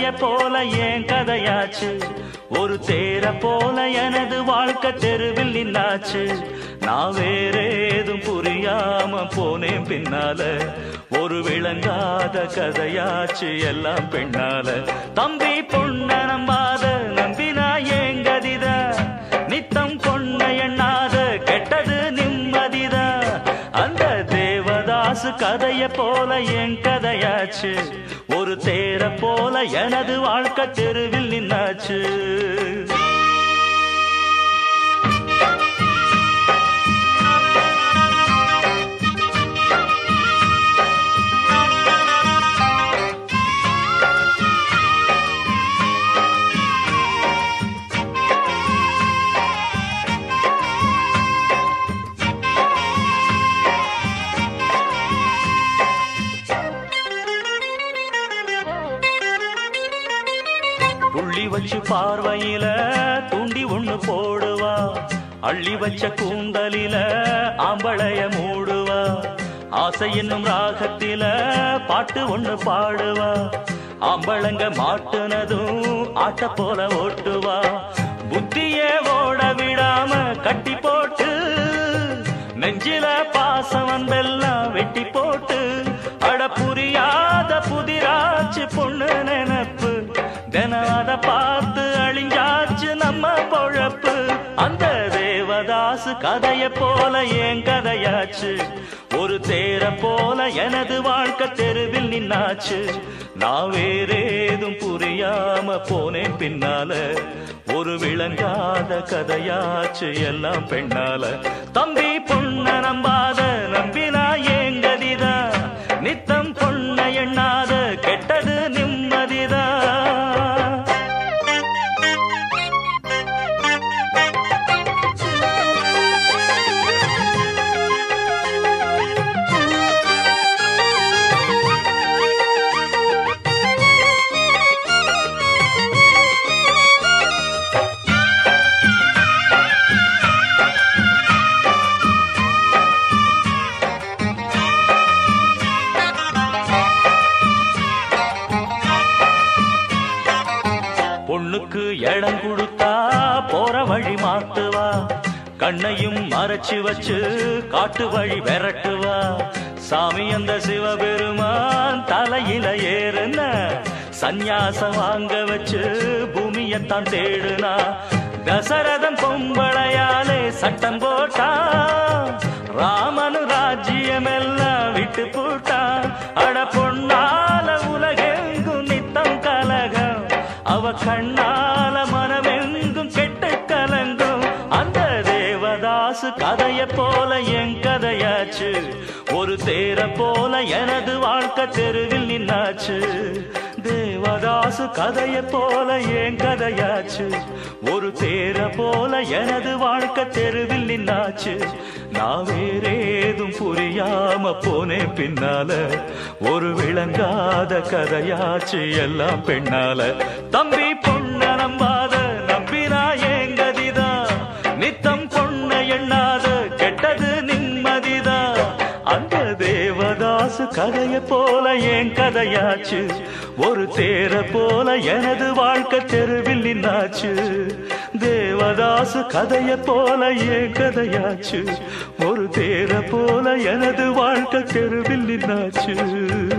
போல என் கதையாச்சு ஒரு தேர போல எனது வாழ்க்கை தெருவில் நின்னாச்சு நான் வேற ஏதும் புரியாம போனேன் பின்னால ஒரு விளங்காத கதையாச்சு எல்லாம் பெண்ணால தம்பி பொண்ண நம்பாத நம்பினா ஏங்கதித நித்தம் பொண்ண எண்ணாத கெட்டது நிம்மதிதா அந்த தேவதாசு கதைய போல என் கதையாச்சு ஒரு தேர போல எனது வாழ்க்கை தெருவில் நின்னாச்சு புள்ளி வச்சு பார்வையில தூண்டி ஒண்ணு போடுவா அள்ளி வச்ச கூந்தலில ஆம்பளைய மூடுவா ஆசை என்னும் ராகத்தில பாட்டு ஒண்ணு பாடுவா ஆம்பளங்க மாட்டுனதும் ஆட்ட போல ஓட்டுவா புத்தியே ஓட விடாம கட்டி போட்டு நெஞ்சில பாசம் அன்பெல்லாம் வெட்டி போட்டு அட புரியாத புதிராச்சு பொண்ணு நினப்பு தினம் அத பார்த்து அழிஞ்சாச்சு நம்ம பொழப்பு அந்த தேவதாசு கதைய போல என் கதையாச்சு ஒரு தேர போல எனது வாழ்க்கை தெருவில் நின்னாச்சு நான் வேறேதும் புரியாம போனேன் பின்னால ஒரு விளங்காத கதையாச்சு எல்லாம் பெண்ணால தம்பி பொண்ண நம்பாத நம்பினா ஏங்கதிதா நித்தம் பொண்ண எண்ணாத கெட்டது நிம்மதிதா பொண்ணுக்கு இடம் கொடுத்தா போற வழி மாத்துவா கண்ணையும் மறைச்சு வச்சு காட்டு வழி விரட்டுவா சாமி அந்த சிவபெருமான் தலையில ஏறுன சந்நியாசம் வாங்க வச்சு பூமியத்தான் தேடுனா தசரதன் பொம்பளையாலே சட்டம் போட்டா ராமனு ராஜ்யமெல்லாம் விட்டு போட்டா அட பொன்னால உலகெங்கும் நித்தம் கலகம் அவ கண்ணால மனமெங்கும் கெட்டு கலங்கும் அந்த தேவதாசு கதைய போல என் கதையாச்சு ஒரு தேர போல எனது வாழ்க்கை தெருவில் நின்னாச்சு தேவதாசு கதைய போல என் கதையாச்சு ஒரு தேர போல எனது வாழ்க்கை தெருவில் நின்னாச்சு நான் வேறேதும் புரியாம போனேன் பின்னால ஒரு விளங்காத கதையாச்சு எல்லாம் பெண்ணால தம்பி பொண்ண நம்பாத நம்பினா ஏங்கதிதா நித்தம் பொண்ண எண்ணாத கெட்டது நிம்மதிதா அந்த தேவதாசு கதைய போல என் கதையாச்சு ஒரு தேர போல எனது வாழ்க்கை தெருவில் நின்னாச்சு தேவதாசு கதைய போல என் கதையாச்சு ஒரு தேர போல எனது வாழ்க்கை தெருவில் நின்னாச்சு